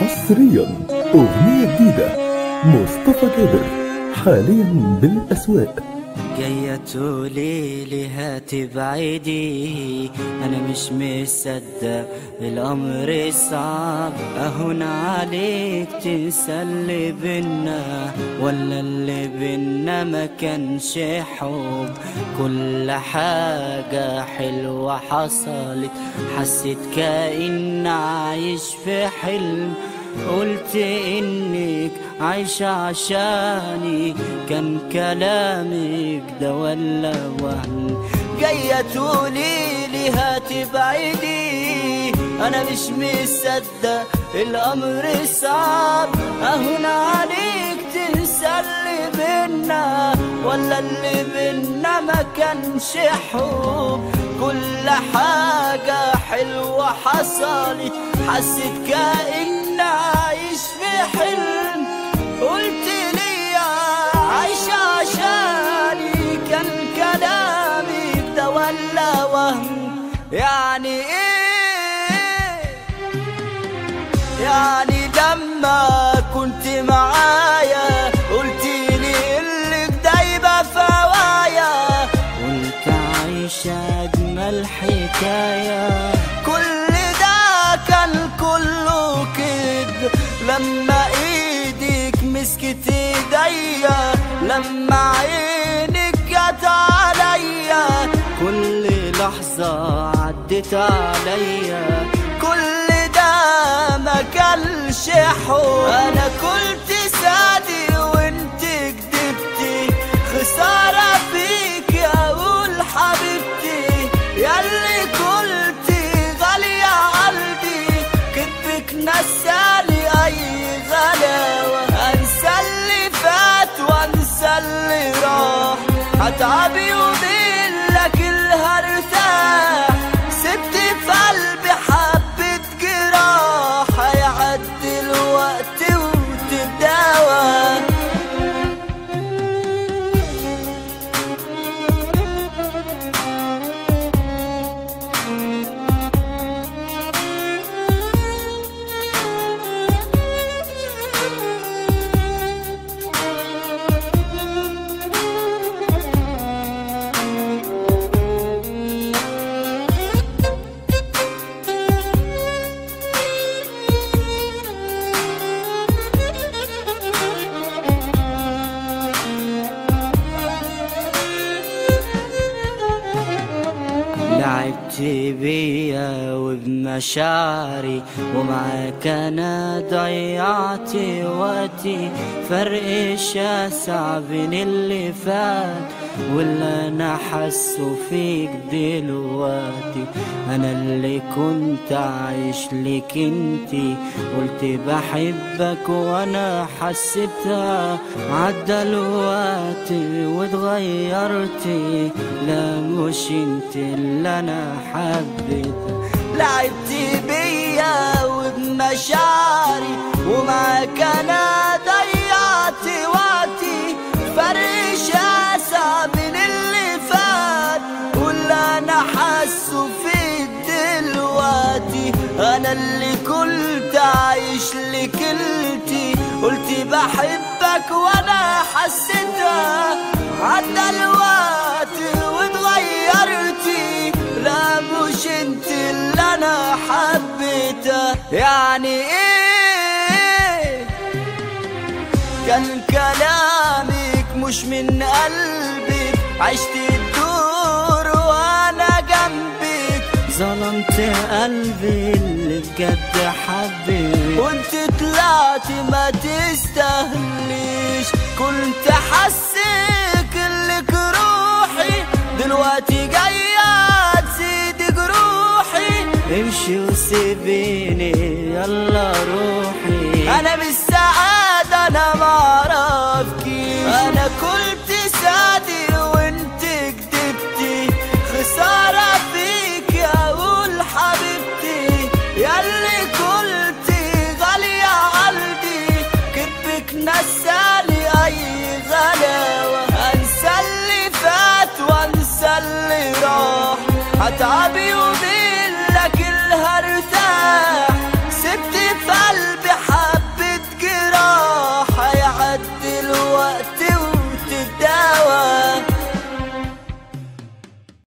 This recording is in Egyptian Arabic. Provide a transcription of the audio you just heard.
حصريا أغنية جديدة مصطفى جابر حاليا بالأسواق جاية تقولي لي هاتي بعيدي أنا مش مصدق الأمر صعب أهون عليك تنسى اللي بينا ولا اللي بينا ما كانش حب كل حاجة حلوة حصلت حسيت كأن عايش في حلم قلت انك عايشة عشاني كان كلامك ده ولا وهم جاية تقولي لي هاتي بعيدي انا مش مصدق الامر صعب اهون عليك تنسى اللي بينا ولا اللي بينا ما كانش حب كل حاجة حلوة حصلت حسيت كأن عايش في حلم قلت لي عايشة عشاني كان كلامي ده ولا وهم يعني ايه يعني لما كنت معايا قلت لي اللي دايبة في هوايا قلت عايشة أجمل حكاية كل ده كان كله كده لما ايدك مسكت ايديا لما عينك جت عليا كل لحظة عدت عليا كل ده ما كانش حب انا كنت سادي وانت كدبتي خسارة فيك يا قول حبيبتي ياللي كنت غالية عندي كدبك نسالي اي غلاوة انسى اللي فات وانسى اللي راح هتعب يومين لكن هرتاح سبت في قلبي حبة جراح هيعدي الوقت وتداوى لعبت بيا وبمشاعري ومعاك انا ضيعت وقتي فرق شاسع بين اللي فات واللي انا حاسه فيك دلوقتي انا اللي كنت عايش لك انتي قلت بحبك وانا حسيتها عدى الوقت واتغيرتي لا مش انت اللي انا حبيتها لعبت بيا وبمشاعري ومعاك انا ضيعت وقتي فرق شاسع من اللي فات واللي انا حاسه فيك دلوقتي انا اللي كنت عايش لك انتي قلت بحبك وانا حسيتها عدى الوقت واتغيرتي لا مش انت اللي انا حبيتها يعني ايه كان كلامك مش من قلبك عشت الدور وانا جنبك ظلمت قلبي اللي بجد حبيت وانت طلعت ما تستاهليش كنت حسيك لك روحي دلوقتي جاية تزيد جروحي امشي وسيبيني يلا روحي انا مش سعادة انا معرفكيش انا كنت سادي وانت كدبتي خسارة فيك يا قول حبيبتي ياللي كنت غالية عندي كدبك نسالي اي غلاوة انسى اللي فات وانسى اللي راح هتعب